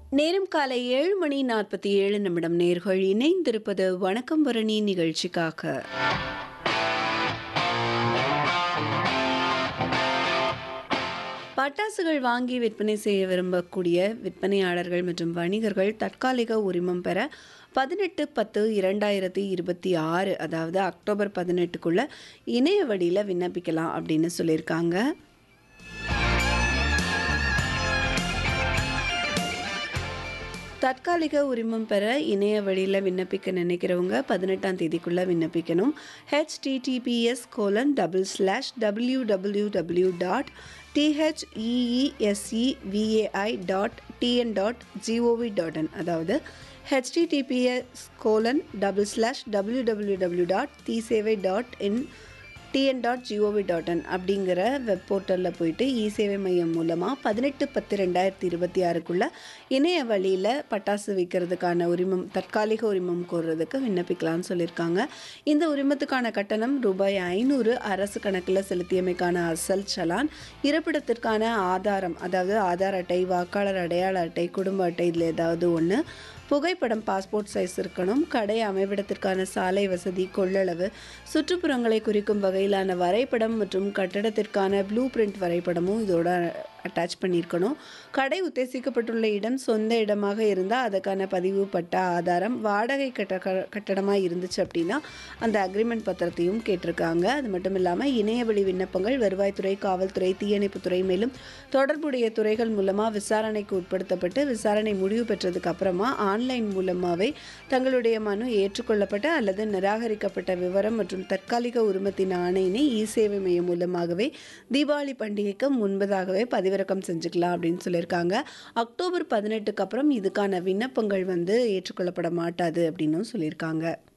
நேரம் காலை ஏழு மணி நாற்பத்தி ஏழு நிமிடம் நேர்கள் இணைந்திருப்பது வணக்கம் பரணி நிகழ்ச்சிக்காக பட்டாசுகள் வாங்கி விற்பனை செய்ய விரும்பக்கூடிய விற்பனையாளர்கள் மற்றும் வணிகர்கள் தற்காலிக உரிமம் பெற பதினெட்டு பத்து இரண்டாயிரத்தி இருபத்தி ஆறு அதாவது அக்டோபர் பதினெட்டுக்குள்ள இணைய வழியில் விண்ணப்பிக்கலாம் அப்படின்னு சொல்லியிருக்காங்க தற்காலிக உரிமம் பெற இணைய வழியில் விண்ணப்பிக்க நினைக்கிறவங்க பதினெட்டாம் தேதிக்குள்ளே விண்ணப்பிக்கணும் HTTPS colon double slash W W W dot THEESEVAI dot TN dot GOV dot in அதாவது HTTPS colon double slash W W W dot டிசேவை dot in TN dot GOV dot in அப்படிங்கிற வெப் போர்ட்டலில் போயிட்டு இ சேவை மையம் மூலமாக பதினெட்டு பத்து ரெண்டாயிரத்தி இருபத்தி ஆறுக்குள்ளே இணைய வழியில் பட்டாசு விற்கிறதுக்கான உரிமம் தற்காலிக உரிமம் கோர்றதுக்கு விண்ணப்பிக்கலாம்னு சொல்லியிருக்காங்க இந்த உரிமத்துக்கான கட்டணம் ரூபாய் ஐநூறு அரசு கணக்கில் செலுத்தியமைக்கான அசல் சலான் இருப்பிடத்திற்கான ஆதாரம் அதாவது ஆதார் அட்டை வாக்காளர் அடையாள அட்டை குடும்ப அட்டை இதில் ஏதாவது ஒன்று புகைப்படம் பாஸ்போர்ட் சைஸ் இருக்கணும் கடை அமைவிடத்திற்கான சாலை வசதி கொள்ளளவு சுற்றுப்புறங்களை குறிக்கும் வகையிலான வரைபடம் மற்றும் கட்டடத்திற்கான ப்ளூ பிரிண்ட் வரைபடமும் இதோட அட்டாச் பண்ணியிருக்கணும் கடை உத்தேசிக்கப்பட்டுள்ள இடம் சொந்த இடமாக இருந்தால் அதுக்கான பதிவு பட்ட ஆதாரம் வாடகை கட்ட கட்டடமாக இருந்துச்சு அப்படின்னா அந்த அக்ரிமெண்ட் பத்திரத்தையும் கேட்டிருக்காங்க அது மட்டும் இல்லாமல் இணையவழி விண்ணப்பங்கள் வருவாய்த்துறை காவல்துறை தீயணைப்புத்துறை மேலும் தொடர்புடைய துறைகள் மூலமாக விசாரணைக்கு உட்படுத்தப்பட்டு விசாரணை முடிவு பெற்றதுக்கு அப்புறமா ஆன்லைன் மூலமாகவே தங்களுடைய மனு ஏற்றுக்கொள்ளப்பட்ட அல்லது நிராகரிக்கப்பட்ட விவரம் மற்றும் தற்காலிக உரிமத்தின் ஆணையினை இ சேவை மையம் மூலமாகவே தீபாவளி பண்டிகைக்கு முன்பதாகவே பதிவிறக்கம் செஞ்சுக்கலாம் அப்படின்னு சொல்லியிருக்காங்க அக்டோபர் பதினெட்டுக்கு அப்புறம் இதுக்கான விண்ணப்பங்கள் வந்து ஏற்றுக்கொள்ளப்பட மாட்டாது அப்படின்னும் சொல்லியிருக்காங்க